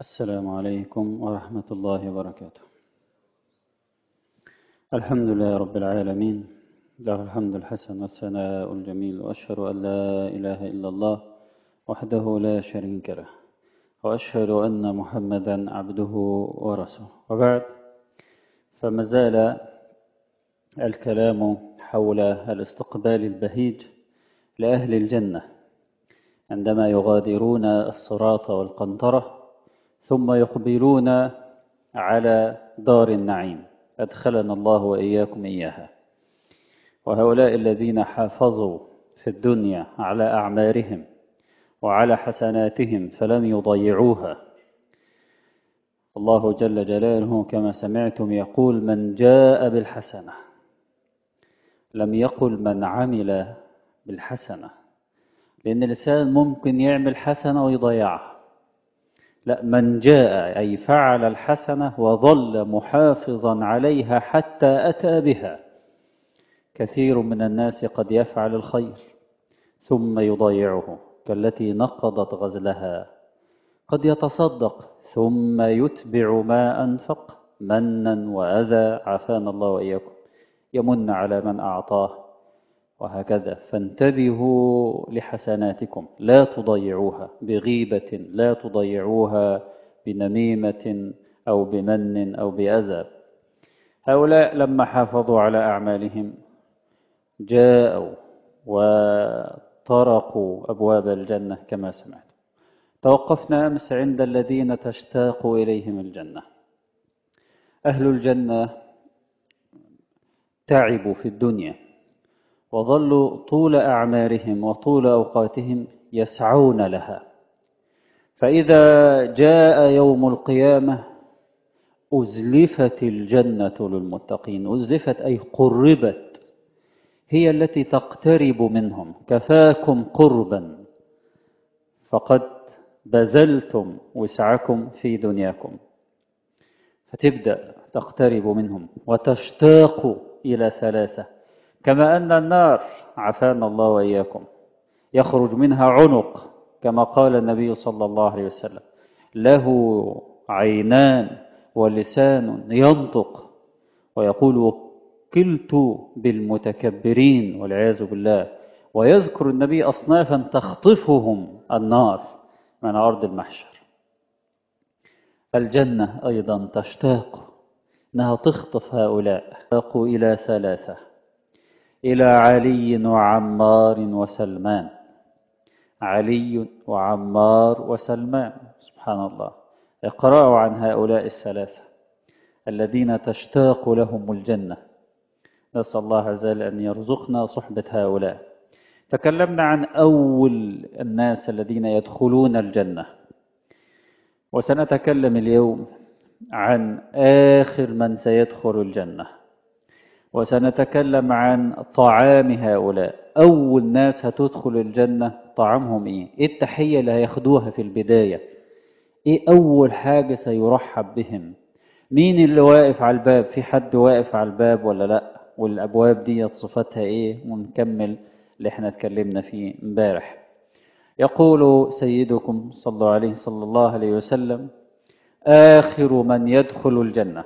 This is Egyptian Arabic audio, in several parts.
السلام عليكم ورحمة الله وبركاته الحمد لله رب العالمين له الحمد الحسن والثناء الجميل وأشهد أن لا إله إلا الله وحده لا شريك له وأشهد أن محمدا عبده ورسوله وبعد فما زال الكلام حول الاستقبال البهيج لأهل الجنة عندما يغادرون الصراط والقنطرة ثم يقبلون على دار النعيم أدخلنا الله وإياكم إياها وهؤلاء الذين حافظوا في الدنيا على أعمارهم وعلى حسناتهم فلم يضيعوها الله جل جلاله كما سمعتم يقول من جاء بالحسنة لم يقل من عمل بالحسنة لأن الإنسان ممكن يعمل حسنة ويضيعها لا من جاء أي فعل الحسنة وظل محافظا عليها حتى أتى بها كثير من الناس قد يفعل الخير ثم يضيعه كالتي نقضت غزلها قد يتصدق ثم يتبع ما أنفق منا وأذى عافانا الله وإياكم يمن على من أعطاه وهكذا فانتبهوا لحسناتكم لا تضيعوها بغيبة لا تضيعوها بنميمة أو بمن أو بأذى هؤلاء لما حافظوا على أعمالهم جاءوا وطرقوا أبواب الجنة كما سمعت توقفنا أمس عند الذين تشتاق إليهم الجنة أهل الجنة تعبوا في الدنيا وظلوا طول أعمارهم وطول أوقاتهم يسعون لها فإذا جاء يوم القيامة أزلفت الجنة للمتقين أزلفت أي قربت هي التي تقترب منهم كفاكم قربا فقد بذلتم وسعكم في دنياكم فتبدأ تقترب منهم وتشتاق إلى ثلاثة كما أن النار عافانا الله وإياكم يخرج منها عنق كما قال النبي صلى الله عليه وسلم له عينان ولسان ينطق ويقول وكلت بالمتكبرين والعياذ بالله ويذكر النبي أصنافا تخطفهم النار من أرض المحشر الجنة أيضا تشتاق أنها تخطف هؤلاء تشتاق إلى ثلاثة إلى علي وعمار وسلمان علي وعمار وسلمان سبحان الله اقرأوا عن هؤلاء الثلاثة الذين تشتاق لهم الجنة نسأل الله عز وجل أن يرزقنا صحبة هؤلاء تكلمنا عن أول الناس الذين يدخلون الجنة وسنتكلم اليوم عن آخر من سيدخل الجنة وسنتكلم عن طعام هؤلاء أول ناس هتدخل الجنة طعامهم إيه؟ إيه التحية اللي هياخدوها في البداية إيه أول حاجة سيرحب بهم مين اللي واقف على الباب في حد واقف على الباب ولا لأ والأبواب دي صفتها إيه ونكمل اللي احنا اتكلمنا فيه امبارح يقول سيدكم صلى الله عليه صلى الله عليه وسلم آخر من يدخل الجنة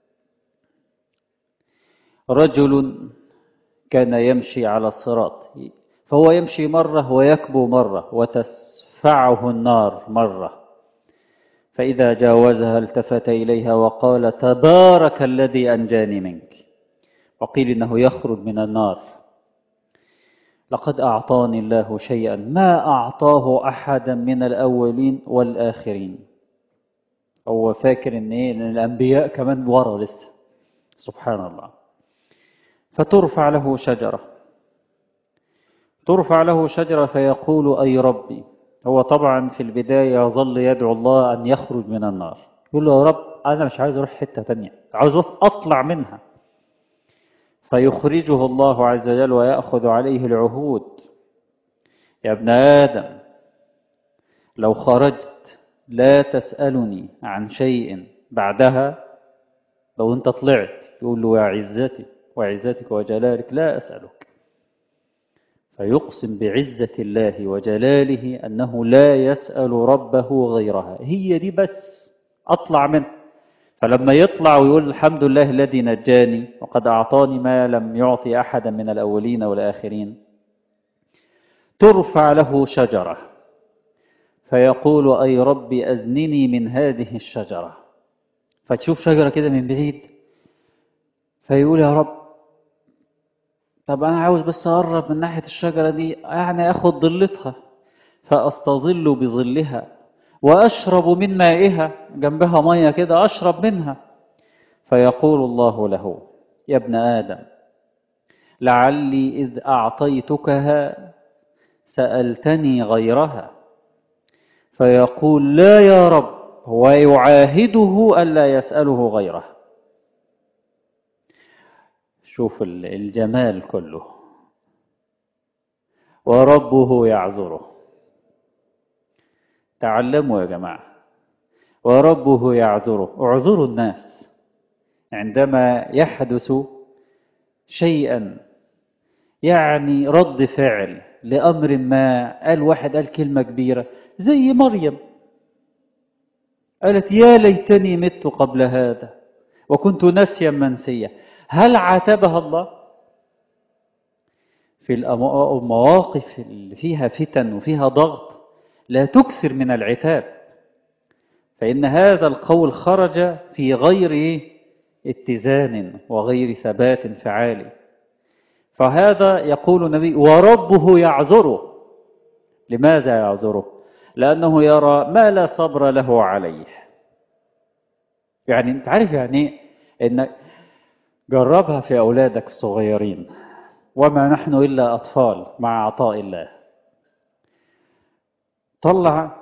رجل كان يمشي على الصراط فهو يمشي مرة ويكبو مرة وتسفعه النار مرة فإذا جاوزها التفت إليها وقال تبارك الذي أنجاني منك وقيل إنه يخرج من النار لقد أعطاني الله شيئا ما أعطاه أحدا من الأولين والآخرين هو فاكر إن, إيه؟ إن الأنبياء كمان ورا لسه سبحان الله فترفع له شجرة ترفع له شجرة فيقول أي ربي هو طبعا في البداية يظل يدعو الله أن يخرج من النار يقول له يا رب أنا مش عايز أروح حتة تانية عاوز أطلع منها فيخرجه الله عز وجل ويأخذ عليه العهود يا ابن آدم لو خرجت لا تسألني عن شيء بعدها لو أنت طلعت يقول له يا عزتي وعزتك وجلالك لا أسألك فيقسم بعزة الله وجلاله أنه لا يسأل ربه غيرها هي دي بس أطلع منه فلما يطلع ويقول الحمد لله الذي نجاني وقد أعطاني ما لم يعطي أحدا من الأولين والآخرين ترفع له شجرة فيقول أي رب أذنني من هذه الشجرة فتشوف شجرة كده من بعيد فيقول يا رب طب أنا عاوز بس أقرب من ناحية الشجرة دي يعني أخد ظلتها فأستظل بظلها وأشرب من مائها جنبها مية كده أشرب منها فيقول الله له يا ابن آدم لعلي إذ أعطيتكها سألتني غيرها فيقول لا يا رب ويعاهده ألا يسأله غيره شوف الجمال كله وربه يعذره تعلموا يا جماعة وربه يعذره اعذروا الناس عندما يحدث شيئا يعني رد فعل لأمر ما قال واحد قال كلمة كبيرة زي مريم قالت يا ليتني مت قبل هذا وكنت نسيا منسيا هل عاتبها الله في المواقف اللي فيها فتن وفيها ضغط لا تكثر من العتاب فإن هذا القول خرج في غير اتزان وغير ثبات فعالي فهذا يقول النبي وربه يعذره لماذا يعذره لأنه يرى ما لا صبر له عليه يعني انت عارف يعني ان جربها في أولادك الصغيرين وما نحن إلا أطفال مع عطاء الله طلع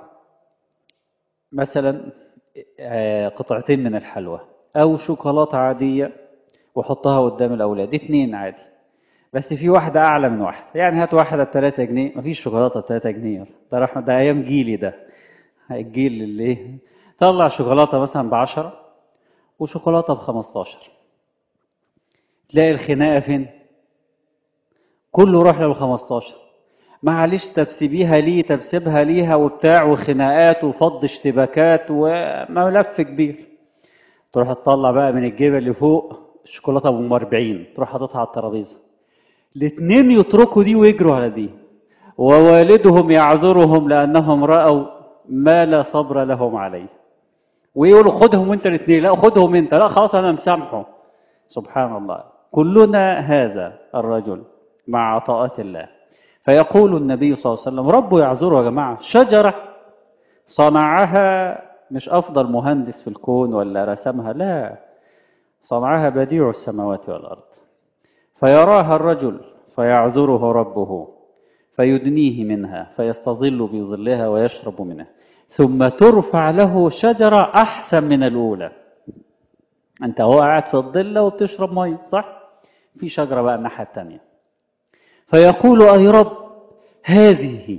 مثلا قطعتين من الحلوى أو شوكولاتة عادية وحطها قدام الأولاد اتنين عادي بس في واحدة أعلى من واحدة يعني هات واحدة بتلاتة جنيه مفيش شوكولاتة بتلاتة جنيه ده رحمة ده أيام جيلي ده الجيل اللي إيه طلع شوكولاتة مثلا بعشرة وشوكولاتة بخمستاشر تلاقي الخناقة فين كله راح للخمستاشر معلش تبسيبيها ليه تبسيبها ليها وبتاع وخناقات وفض اشتباكات وملف كبير تروح تطلع بقى من الجيب اللي فوق الشوكولاته ب 40 تروح حاططها على الترابيزه الاثنين يتركوا دي ويجروا على دي ووالدهم يعذرهم لانهم راوا ما لا صبر لهم عليه ويقولوا خدهم انت الاثنين لا خدهم انت لا خلاص انا مسامحه سبحان الله كلنا هذا الرجل مع عطاءات الله فيقول النبي صلى الله عليه وسلم ربه يعذره يا جماعة شجرة صنعها مش أفضل مهندس في الكون ولا رسمها لا صنعها بديع السماوات والأرض فيراها الرجل فيعذره ربه فيدنيه منها فيستظل بظلها ويشرب منها ثم ترفع له شجرة أحسن من الأولى أنت هو قاعد في الظلة وبتشرب مية صح؟ في شجرة بقى الناحية التانية فيقول أي رب هذه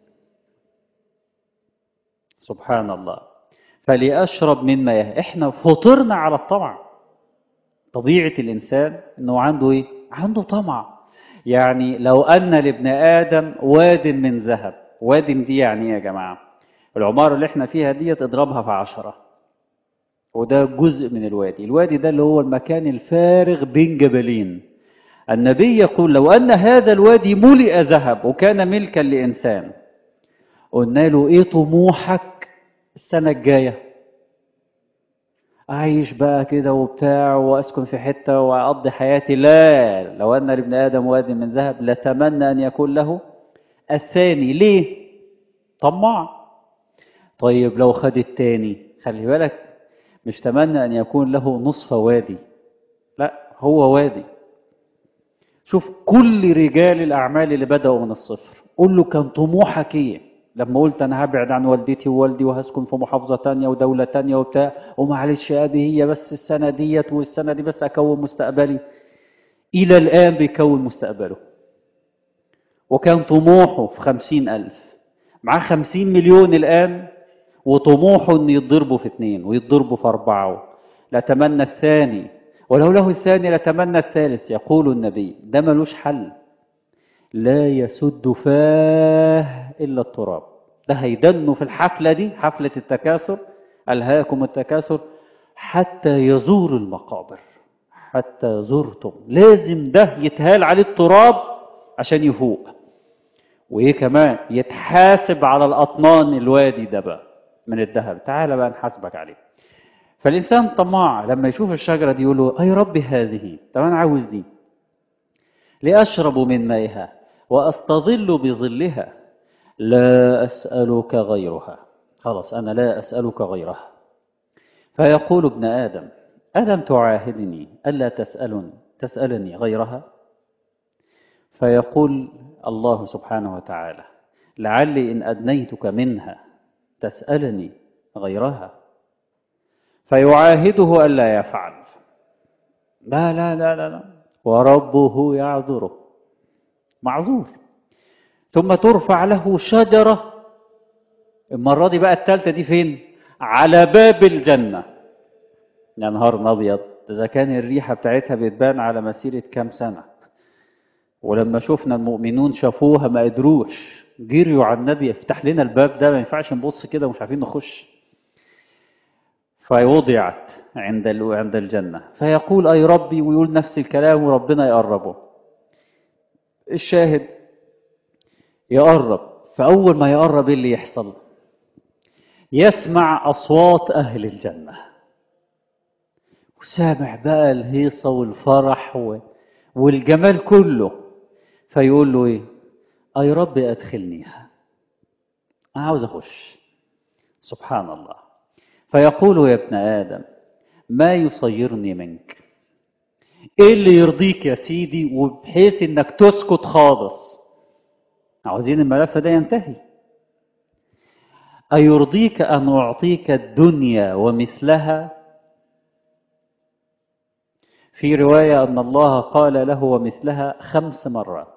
سبحان الله فلأشرب من مياه احنا فطرنا على الطمع طبيعة الإنسان أنه عنده إيه؟ عنده طمع يعني لو أن لابن آدم واد من ذهب واد دي يعني إيه يا جماعة العمارة اللي احنا فيها دي اضربها في عشرة وده جزء من الوادي الوادي ده اللي هو المكان الفارغ بين جبلين النبي يقول لو أن هذا الوادي ملئ ذهب وكان ملكا لإنسان قلنا له إيه طموحك السنة الجاية أعيش بقى كده وبتاع وأسكن في حتة وأقضي حياتي لا لو أن لابن آدم واد من ذهب لتمنى أن يكون له الثاني ليه طماع طيب لو خد التاني خلي بالك مش تمنى أن يكون له نصف وادي لا هو وادي شوف كل رجال الأعمال اللي بدأوا من الصفر قول له كان طموحك إيه لما قلت أنا هبعد عن والدتي ووالدي وهسكن في محافظة تانية ودولة تانية وبتاع ومعلش أدي هي بس السنة ديت والسنة دي بس أكون مستقبلي إلى الآن بيكون مستقبله وكان طموحه في خمسين ألف معاه خمسين مليون الآن وطموحه أن يتضربوا في اثنين ويتضربوا في أربعة لأتمنى الثاني ولو له الثاني لتمنى الثالث يقول النبي ده ملوش حل لا يسد فاه إلا التراب ده هيدنه في الحفلة دي حفلة التكاثر ألهاكم التكاثر حتى يزور المقابر حتى زرتم لازم ده يتهال عليه التراب عشان يفوق وايه كمان يتحاسب على الاطنان الوادي ده بقى من الذهب تعالى بقى نحاسبك عليه فالانسان طماع لما يشوف الشجره دي يقول له اي ربي هذه طب انا عاوز دي لاشرب من مائها واستظل بظلها لا اسالك غيرها خلاص انا لا اسالك غيرها فيقول ابن ادم الم تعاهدني الا تسالني تسالني غيرها فيقول الله سبحانه وتعالى لعلي ان ادنيتك منها تسالني غيرها فيعاهده الا يفعل لا لا لا لا, لا. وربه يعذره معذور ثم ترفع له شجره المره دي بقى الثالثه دي فين على باب الجنه يا نهار ابيض اذا كان الريحه بتاعتها بتبان على مسيره كام سنه ولما شفنا المؤمنون شافوها ما قدروش جريوا على النبي افتح لنا الباب ده ما ينفعش نبص كده ومش عارفين نخش فوضعت عند عند الجنة فيقول أي ربي ويقول نفس الكلام وربنا يقربه الشاهد يقرب فأول ما يقرب اللي يحصل يسمع أصوات أهل الجنة وسامع بقى الهيصة والفرح والجمال كله فيقول له ايه اي رب ادخلنيها انا عاوز اخش سبحان الله فيقول يا ابن ادم ما يصيرني منك ايه اللي يرضيك يا سيدي وبحيث انك تسكت خالص عاوزين الملف ده ينتهي أيرضيك أن أعطيك الدنيا ومثلها في رواية أن الله قال له ومثلها خمس مرات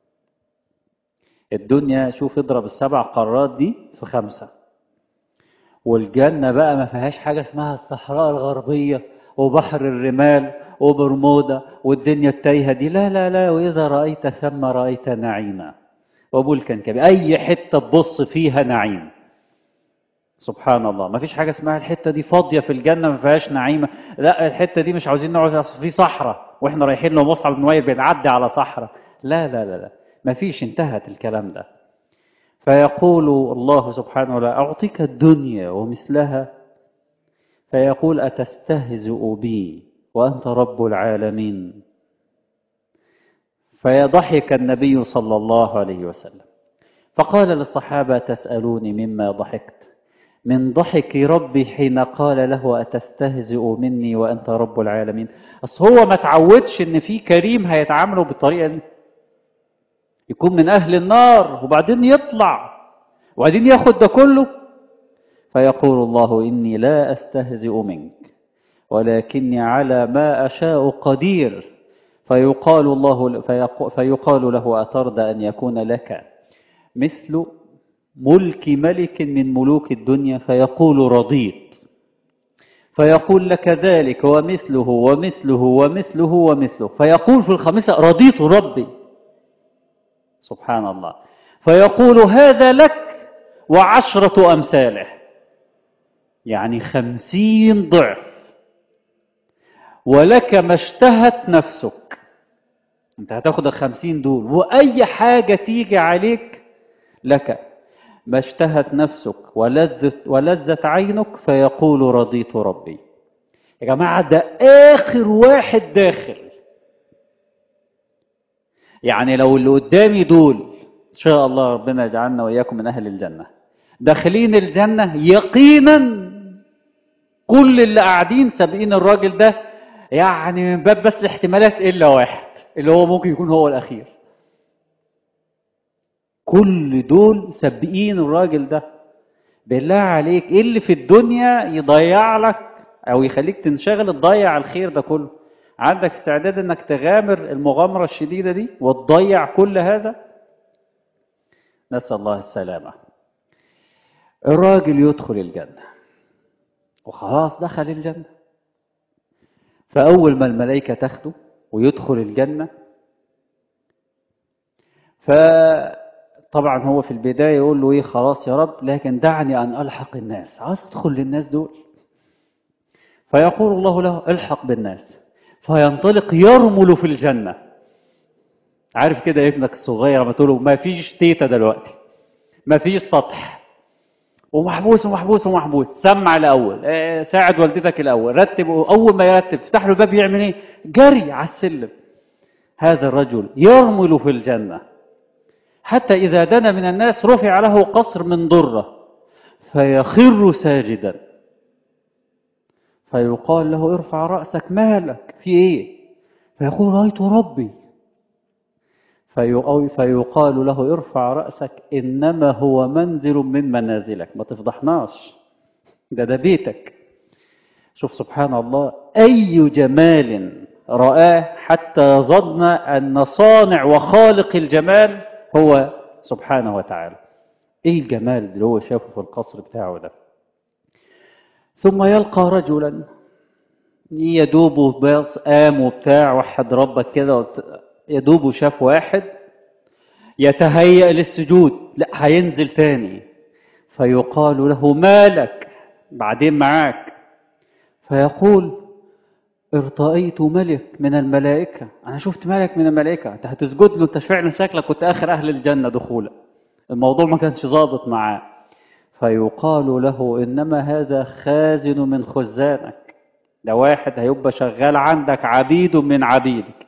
الدنيا شوف اضرب السبع قارات دي في خمسة والجنة بقى ما فيهاش حاجة اسمها الصحراء الغربية وبحر الرمال وبرمودا والدنيا التايهة دي لا لا لا وإذا رأيت ثم رأيت نعيما وملكا كبير أي حتة تبص فيها نعيم سبحان الله ما فيش حاجة اسمها الحتة دي فاضية في الجنة ما فيهاش نعيمة لا الحتة دي مش عاوزين نقعد في صحراء واحنا رايحين له مصعب بن وائل بنعدي على صحراء لا لا لا لا ما فيش انتهت الكلام ده فيقول الله سبحانه وتعالى أعطيك الدنيا ومثلها فيقول أتستهزئ بي وأنت رب العالمين فيضحك النبي صلى الله عليه وسلم فقال للصحابة تسألوني مما ضحكت من ضحك ربي حين قال له أتستهزئ مني وأنت رب العالمين أصل هو ما تعودش إن في كريم هيتعاملوا بالطريقة دي يكون من أهل النار وبعدين يطلع وبعدين ياخد ده كله فيقول الله إني لا أستهزئ منك ولكني على ما أشاء قدير فيقال, الله فيقال له أترضى أن يكون لك مثل ملك ملك من ملوك الدنيا فيقول رضيت فيقول لك ذلك ومثله ومثله ومثله ومثله فيقول في الخامسة رضيت ربي سبحان الله فيقول هذا لك وعشرة أمثاله يعني خمسين ضعف ولك ما اشتهت نفسك انت هتاخد الخمسين دول وأي حاجة تيجي عليك لك ما اشتهت نفسك ولذت, ولذت عينك فيقول رضيت ربي يا جماعة ده آخر واحد داخل يعني لو اللي قدامي دول إن شاء الله ربنا يجعلنا وإياكم من أهل الجنة داخلين الجنة يقينا كل اللي قاعدين سابقين الراجل ده يعني من باب بس الاحتمالات إلا واحد اللي هو ممكن يكون هو الأخير كل دول سابقين الراجل ده بالله عليك ايه اللي في الدنيا يضيع لك او يخليك تنشغل تضيع الخير ده كله عندك استعداد انك تغامر المغامرة الشديدة دي وتضيع كل هذا نسأل الله السلامة الراجل يدخل الجنة وخلاص دخل الجنة فأول ما الملائكة تاخده ويدخل الجنة فطبعا هو في البداية يقول له ايه خلاص يا رب لكن دعني أن ألحق الناس عاوز تدخل للناس دول فيقول الله له الحق بالناس فينطلق يرمل في الجنة عارف كده ابنك الصغير لما تقول له ما فيش تيتا دلوقتي ما فيش سطح ومحبوس ومحبوس ومحبوس سمع الاول آه، ساعد والدتك الاول رتب اول ما يرتب تفتح له الباب يعمل ايه جري على السلم هذا الرجل يرمل في الجنه حتى اذا دنا من الناس رفع له قصر من ضره فيخر ساجدا فيقال له ارفع راسك مالك في ايه فيقول رايت ربي في- فيقال له ارفع رأسك إنما هو منزل من منازلك ما تفضحناش ده ده بيتك شوف سبحان الله أي جمال رآه حتى ظن أن صانع وخالق الجمال هو سبحانه وتعالى إيه الجمال اللي هو شافه في القصر بتاعه ده ثم يلقى رجلا يدوب باص قام وبتاع وحد ربك كده وبت- يدوب شاف واحد يتهيأ للسجود لا هينزل تاني فيقال له مالك بعدين معاك فيقول ارتأيت ملك من الملائكة أنا شفت ملك من الملائكة أنت هتسجد له أنت فعلا شكلك كنت آخر أهل الجنة دخولا الموضوع ما كانش ظابط معاه فيقال له إنما هذا خازن من خزانك ده واحد هيبقى شغال عندك عبيد من عبيدك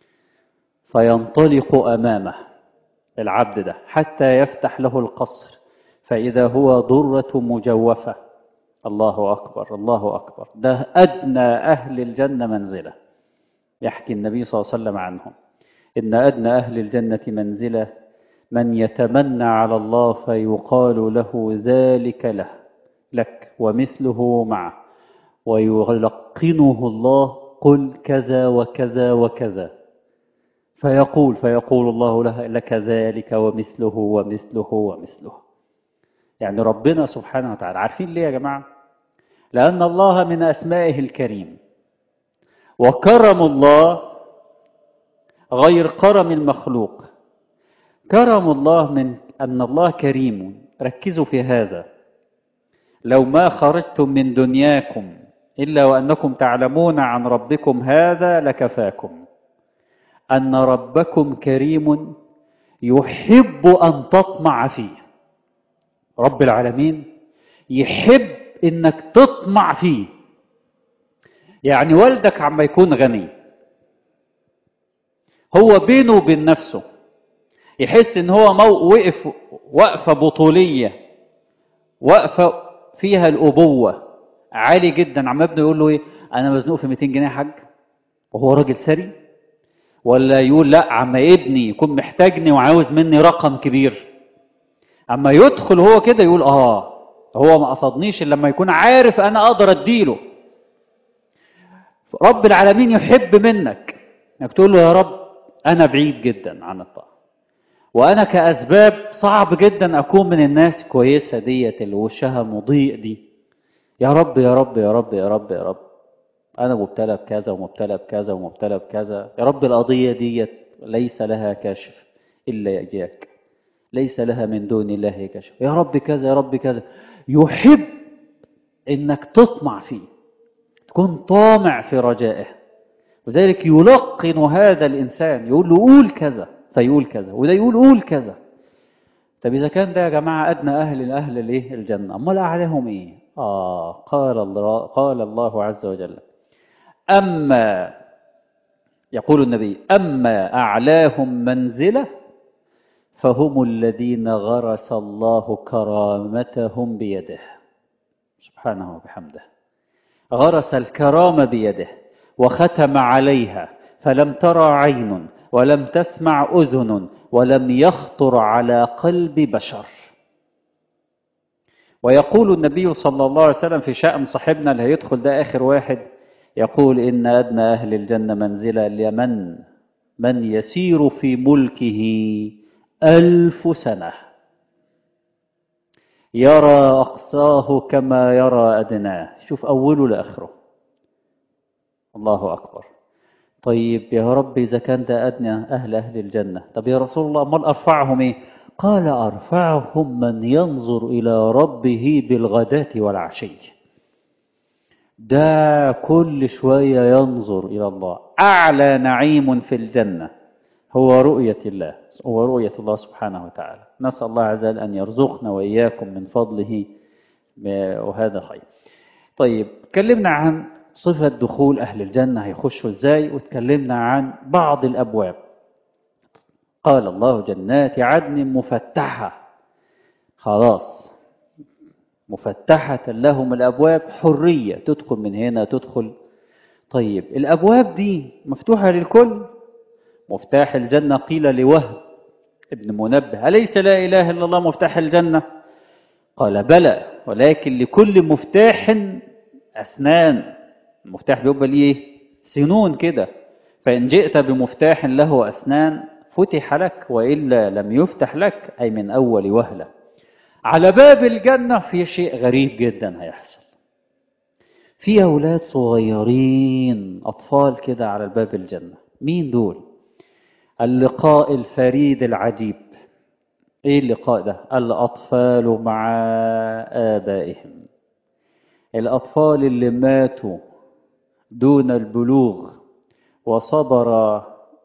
فينطلق أمامه العبد ده حتى يفتح له القصر فإذا هو ضرة مجوفة الله أكبر الله أكبر ده أدنى أهل الجنة منزلة يحكي النبي صلى الله عليه وسلم عنهم إن أدنى أهل الجنة منزلة من يتمنى على الله فيقال له ذلك له لك ومثله معه ويلقنه الله قل كذا وكذا وكذا فيقول فيقول الله له لك ذلك ومثله ومثله ومثله يعني ربنا سبحانه وتعالى عارفين ليه يا جماعة لأن الله من أسمائه الكريم وكرم الله غير كرم المخلوق كرم الله من أن الله كريم ركزوا في هذا لو ما خرجتم من دنياكم إلا وأنكم تعلمون عن ربكم هذا لكفاكم أن ربكم كريم يحب أن تطمع فيه رب العالمين يحب إنك تطمع فيه يعني والدك عما يكون غني هو بينه وبين نفسه يحس ان هو مو وقف وقفة بطولية وقفة فيها الأبوة عالي جدا عم ابنه يقول له ايه انا مزنوق في 200 جنيه يا حاج وهو راجل ثري ولا يقول لا عم ابني يكون محتاجني وعاوز مني رقم كبير اما يدخل هو كده يقول اه هو ما قصدنيش الا لما يكون عارف انا اقدر اديله رب العالمين يحب منك انك تقول له يا رب انا بعيد جدا عن الطاعه وانا كاسباب صعب جدا اكون من الناس كويسه ديت اللي وشها مضيء دي يا رب يا رب يا رب يا رب يا رب انا مبتلى بكذا ومبتلى بكذا ومبتلى بكذا يا رب القضيه ديت ليس لها كاشف الا اياك ليس لها من دون الله كاشف يا رب كذا يا رب كذا يحب انك تطمع فيه تكون طامع في رجائه وذلك يلقن هذا الانسان يقول له قول كذا فيقول كذا وده يقول قول كذا طب اذا كان ده يا جماعه ادنى اهل اهل الايه الجنه امال اعلاهم ايه اه قال الله قال الله عز وجل اما يقول النبي اما اعلاهم منزله فهم الذين غرس الله كرامتهم بيده سبحانه وبحمده غرس الكرامه بيده وختم عليها فلم ترى عين ولم تسمع اذن ولم يخطر على قلب بشر ويقول النبي صلى الله عليه وسلم في شأن صاحبنا اللي هيدخل ده آخر واحد يقول إن أدنى أهل الجنة منزلة لمن من يسير في ملكه ألف سنة يرى أقصاه كما يرى أدناه شوف أوله لآخره الله أكبر طيب يا رب إذا كان ده أدنى أهل أهل الجنة طب يا رسول الله أمال أرفعهم إيه قال أرفعهم من ينظر إلى ربه بالغداة والعشي ده كل شوية ينظر إلى الله أعلى نعيم في الجنة هو رؤية الله هو رؤية الله سبحانه وتعالى نسأل الله عز وجل أن يرزقنا وإياكم من فضله وهذا خير طيب تكلمنا عن صفة دخول أهل الجنة هيخشوا إزاي وتكلمنا عن بعض الأبواب قال الله جنات عدن مفتحة خلاص مفتحة لهم الأبواب حرية تدخل من هنا تدخل طيب الأبواب دي مفتوحة للكل مفتاح الجنة قيل لوهب ابن منبه أليس لا إله إلا الله مفتاح الجنة قال بلى ولكن لكل مفتاح أسنان المفتاح بيبقى ليه سنون كده فإن جئت بمفتاح له أسنان فتح لك وإلا لم يفتح لك أي من أول وهلة على باب الجنة في شيء غريب جدا هيحصل في أولاد صغيرين أطفال كده على باب الجنة مين دول اللقاء الفريد العجيب ايه اللقاء ده الأطفال مع آبائهم الأطفال اللي ماتوا دون البلوغ وصبر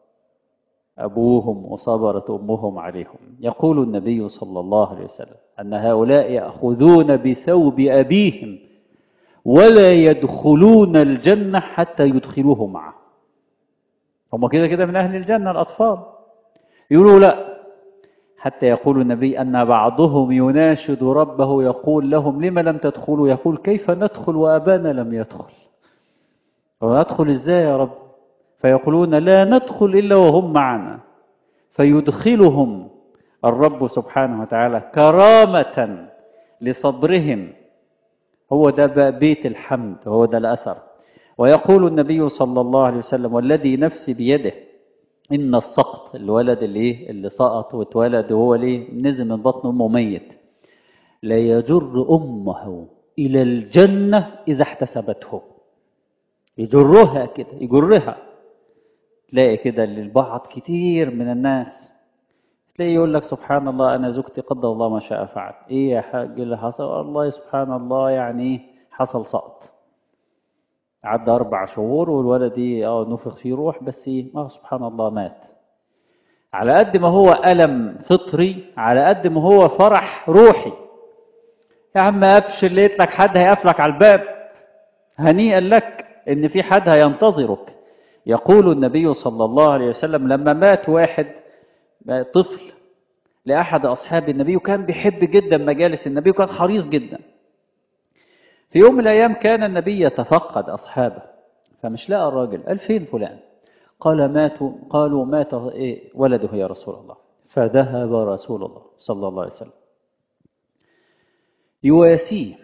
أبوهم وصبرت أمهم عليهم يقول النبي صلى الله عليه وسلم أن هؤلاء يأخذون بثوب أبيهم ولا يدخلون الجنة حتى يدخلوه معه هم كده كده من أهل الجنة الأطفال يقولوا لا حتى يقول النبي أن بعضهم يناشد ربه يقول لهم لما لم تدخلوا يقول كيف ندخل وأبانا لم يدخل وندخل إزاي يا رب فيقولون لا ندخل إلا وهم معنا فيدخلهم الرب سبحانه وتعالى كرامة لصبرهم هو ده بيت الحمد هو ده الأثر ويقول النبي صلى الله عليه وسلم والذي نفسي بيده إن السقط الولد اللي إيه اللي سقط واتولد وهو ليه نزل من بطن أمه ميت لا يجر أمه إلى الجنة إذا احتسبته يجرها كده يجرها تلاقي كده للبعض كتير من الناس تلاقي يقول لك سبحان الله أنا زوجتي قدر الله ما شاء فعل إيه يا حاج اللي حصل والله سبحان الله يعني حصل سقط عدى أربع شهور والولد اه نفخ فيه روح بس اه سبحان الله مات على قد ما هو ألم فطري على قد ما هو فرح روحي يا عم أبشر لقيت لك حد هيقفلك على الباب هنيئا لك إن في حد هينتظرك يقول النبي صلى الله عليه وسلم لما مات واحد طفل لأحد أصحاب النبي وكان بيحب جدا مجالس النبي وكان حريص جدا في يوم من الأيام كان النبي يتفقد أصحابه فمش لقى الراجل قال فين فلان قال ماتوا قالوا مات إيه ولده يا رسول الله فذهب رسول الله صلى الله عليه وسلم يواسيه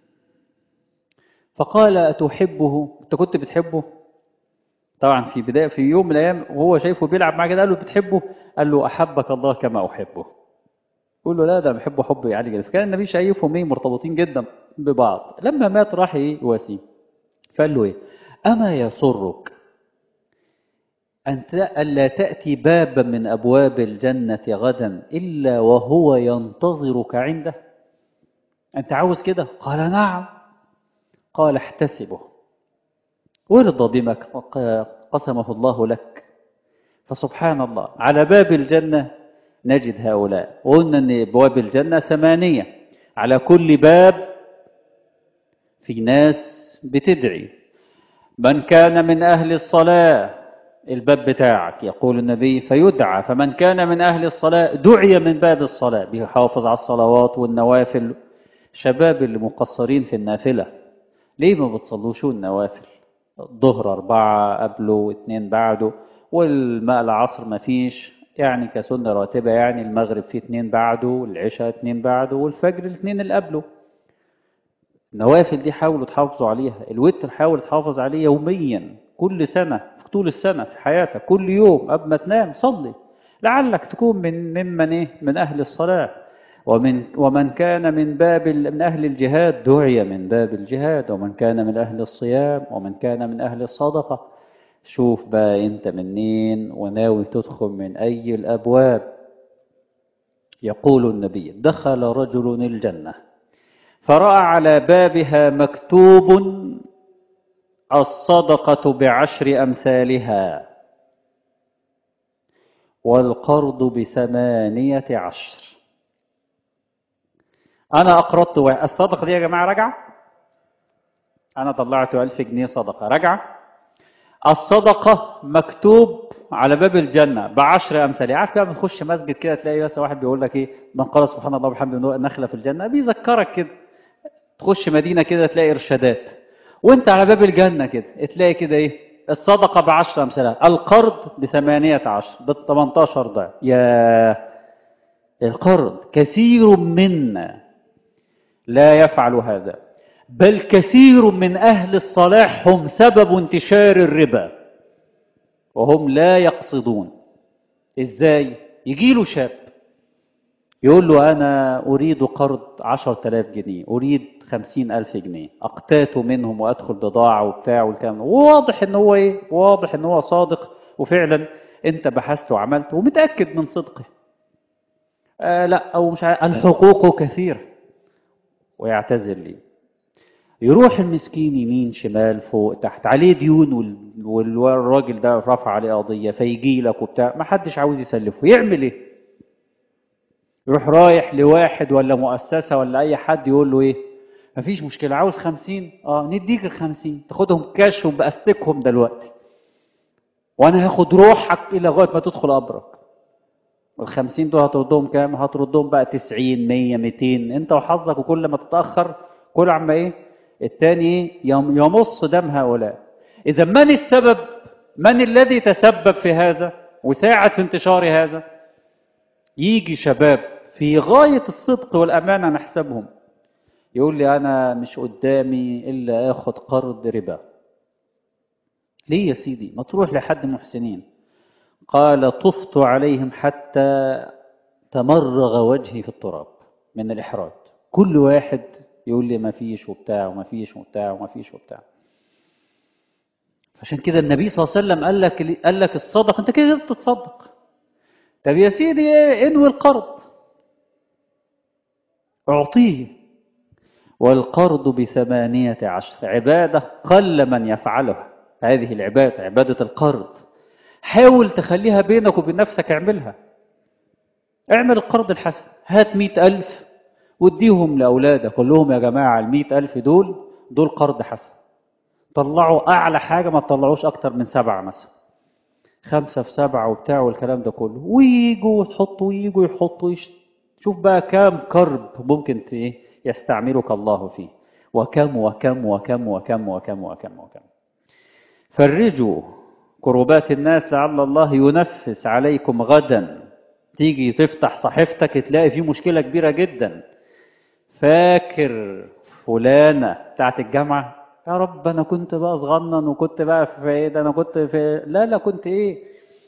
فقال أتحبه أنت كنت بتحبه طبعا في بداية في يوم من الأيام وهو شايفه بيلعب معاه كده قال له بتحبه قال له أحبك الله كما أحبه يقول له لا ده بحبه حب يعني كده فكان النبي شايفهم ايه مرتبطين جدا ببعض لما مات راح ايه يواسيه فقال له ايه أما يسرك أن ألا تأتي بابا من أبواب الجنة غدا إلا وهو ينتظرك عنده أنت عاوز كده قال نعم قال احتسبه وارضى بما قسمه الله لك فسبحان الله على باب الجنة نجد هؤلاء وقلنا أن أبواب الجنة ثمانية على كل باب في ناس بتدعي من كان من أهل الصلاة الباب بتاعك يقول النبي فيدعى فمن كان من أهل الصلاة دعي من باب الصلاة بيحافظ على الصلوات والنوافل شباب اللي مقصرين في النافلة ليه ما بتصلوشوا النوافل الظهر أربعة قبله واثنين بعده والماء العصر ما فيش يعني كسنة راتبة يعني المغرب فيه اثنين بعده والعشاء اثنين بعده والفجر الاثنين اللي قبله النوافل دي حاولوا تحافظوا عليها الوتر حاول تحافظ عليه يوميا كل سنة طول السنة في حياتك كل يوم قبل ما تنام صلي لعلك تكون من ممن ايه من أهل الصلاة ومن ومن كان من باب من أهل الجهاد دعي من باب الجهاد ومن كان من أهل الصيام ومن كان من أهل الصدقة شوف بقى أنت منين وناوي تدخل من أي الأبواب يقول النبي دخل رجل الجنة فرأى على بابها مكتوب الصدقة بعشر أمثالها والقرض بثمانية عشر أنا أقرضت واحد الصدقة دي يا جماعة رجعة أنا طلعت ألف جنيه صدقة رجعة الصدقة مكتوب على باب الجنة بعشر أمثال عارف كده بتخش مسجد كده تلاقي بس واحد بيقول لك إيه من قال سبحان الله وبحمده نخلة في الجنة بيذكرك كده تخش مدينة كده تلاقي إرشادات وانت على باب الجنة كده تلاقي كده ايه الصدقة بعشر أمثالها القرض بثمانية عشر بالثمانتاشر ضعف يا القرض كثير منا لا يفعل هذا بل كثير من أهل الصلاح هم سبب انتشار الربا وهم لا يقصدون ازاي يجي له شاب يقول له أنا أريد قرض عشر تلاف جنيه أريد خمسين ألف جنيه أقتات منهم وأدخل بضاعة وبتاع والكلام واضح إن هو إيه واضح إن هو صادق وفعلا أنت بحثت وعملت ومتأكد من صدقه آه لا أو مش عارف الحقوق كثيرة ويعتذر لي يروح المسكين يمين شمال فوق تحت عليه ديون والراجل ده رفع عليه قضية فيجي لك وبتاع ما حدش عاوز يسلفه يعمل ايه يروح رايح لواحد ولا مؤسسة ولا أي حد يقول له إيه مفيش مشكلة عاوز خمسين اه نديك الخمسين تاخدهم كاش وبأستكهم دلوقتي وأنا هاخد روحك إلى لغاية ما تدخل قبرك الخمسين دول هتردهم كام هتردهم بقى تسعين مية ميتين انت وحظك وكل ما تتأخر كل عم ايه التاني يمص دم هؤلاء إذا من السبب من الذي تسبب في هذا وساعد في انتشار هذا يجي شباب في غاية الصدق والأمانة نحسبهم يقول لي أنا مش قدامي إلا آخد قرض ربا ليه يا سيدي ما تروح لحد محسنين قال طفت عليهم حتى تمرغ وجهي في التراب من الإحراج كل واحد يقول لي ما فيش وبتاع وما فيش وبتاع وما فيش وبتاع عشان كده النبي صلى الله عليه وسلم قال لك قال لك الصدق انت كده تتصدق طب يا سيدي انوي القرض اعطيه والقرض بثمانية عشر عبادة قل من يفعلها هذه العبادة عبادة القرض حاول تخليها بينك وبين نفسك اعملها اعمل القرض الحسن هات مئة ألف واديهم لأولادك قول لهم يا جماعة المئة ألف دول دول قرض حسن طلعوا أعلى حاجة ما تطلعوش أكتر من سبعة مثلا خمسة في سبعة وبتاع والكلام ده كله ويجوا تحطوا ويجوا يحطوا يش... شوف بقى كام كرب ممكن ايه يستعملك الله فيه وكم وكم وكم وكم وكم وكم وكم فرجوا كربات الناس لعل الله ينفس عليكم غدا تيجي تفتح صحيفتك تلاقي فيه مشكلة كبيرة جدا فاكر فلانة بتاعت الجامعة يا رب انا كنت بقى صغنن وكنت بقى في ايه ده انا كنت في لا لا كنت ايه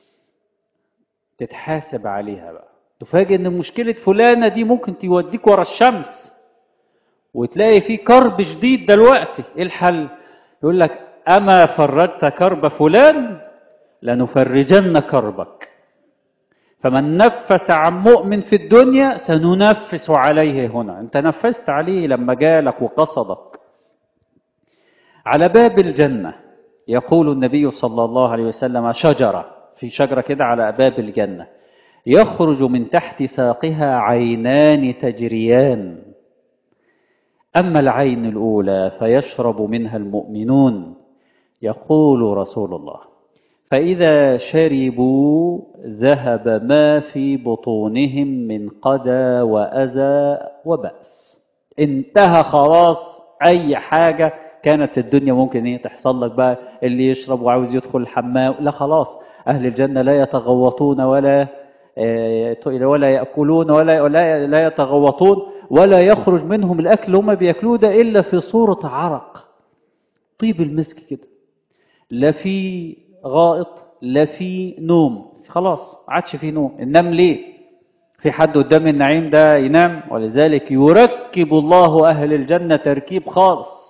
تتحاسب عليها بقى تفاجئ ان مشكلة فلانة دي ممكن توديك ورا الشمس وتلاقي في كرب شديد دلوقتي ايه الحل يقول لك اما فرجت كرب فلان لنفرجن كربك فمن نفس عن مؤمن في الدنيا سننفس عليه هنا انت نفست عليه لما جالك وقصدك على باب الجنة يقول النبي صلى الله عليه وسلم شجرة في شجرة كده على باب الجنة يخرج من تحت ساقها عينان تجريان أما العين الأولى فيشرب منها المؤمنون يقول رسول الله فإذا شربوا ذهب ما في بطونهم من قدى وأذى وبأس انتهى خلاص أي حاجة كانت في الدنيا ممكن ايه تحصل لك بقى اللي يشرب وعاوز يدخل الحمام لا خلاص أهل الجنة لا يتغوطون ولا ولا يأكلون ولا ولا لا يتغوطون ولا يخرج منهم الأكل هم بياكلوه ده إلا في صورة عرق طيب المسك كده لا في غائط لا في نوم خلاص عادش في نوم النام ليه في حد قدام النعيم ده ينام ولذلك يركب الله أهل الجنة تركيب خاص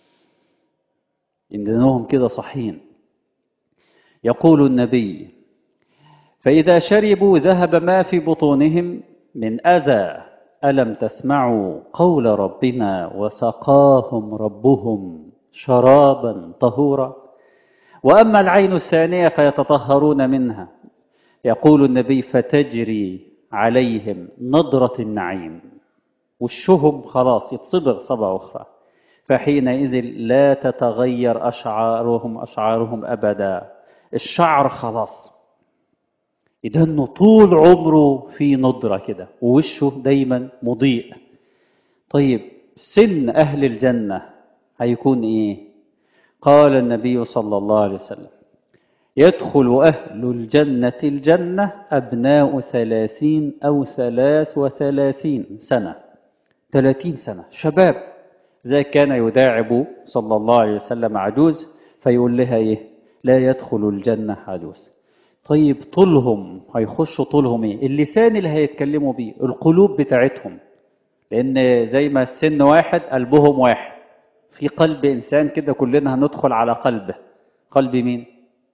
إنهم كده صحين يقول النبي فإذا شربوا ذهب ما في بطونهم من أذى ألم تسمعوا قول ربنا وسقاهم ربهم شرابا طهورا وأما العين الثانية فيتطهرون منها يقول النبي فتجري عليهم نضرة النعيم وشهم خلاص يتصبغ صبغة أخرى فحينئذ لا تتغير أشعارهم أشعارهم أبدا الشعر خلاص إذا طول عمره في نضرة كده ووشه دايما مضيء طيب سن أهل الجنة هيكون إيه قال النبي صلى الله عليه وسلم يدخل أهل الجنة الجنة أبناء ثلاثين أو ثلاث وثلاثين سنة ثلاثين سنة شباب ذا كان يداعب صلى الله عليه وسلم عجوز فيقول لها إيه لا يدخل الجنة عجوز طيب طولهم هيخشوا طولهم إيه اللسان اللي هيتكلموا بيه القلوب بتاعتهم لأن زي ما السن واحد قلبهم واحد في قلب إنسان كده كلنا هندخل على قلبه قلب مين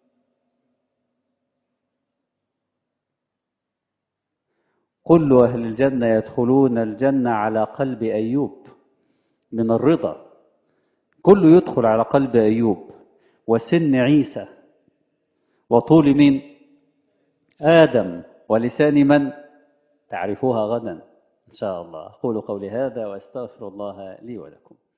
كل أهل الجنة يدخلون الجنة على قلب أيوب من الرضا كله يدخل على قلب أيوب وسن عيسى وطول مين آدم ولسان من تعرفوها غدا إن شاء الله أقول قولي هذا وأستغفر الله لي ولكم